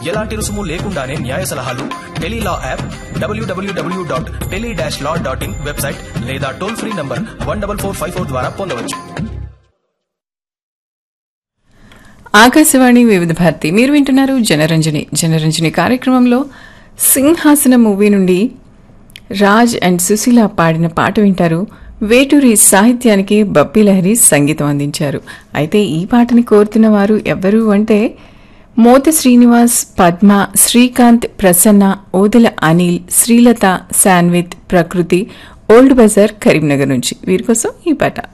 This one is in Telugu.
ఎలాంటి రుసుము లేకుండానే న్యాయ సలహాలు Tele Law app W W W dot tele dash law dot in website లేదా toll free number one double four five four ద్వారా పొందవచ్చు ఆకాశవాణి వివిధ భారతి మీరు వింటున్నారు జనరంజని జనరంజని కార్యక్రమంలో సింహాసన మూవీ నుండి రాజ్ అండ్ సుశీల పాడిన పాట వింటారు వేటూరి సాహిత్యానికి బప్పి లహరి సంగీతం అందించారు అయితే ఈ పాటని కోరుతున్న వారు ఎవరు అంటే మోత శ్రీనివాస్ పద్మ శ్రీకాంత్ ప్రసన్న ఓదెల అనిల్ శ్రీలత శాన్విత్ ప్రకృతి ఓల్డ్ బజార్ కరీంనగర్ నుంచి వీరి కోసం ఈ పాట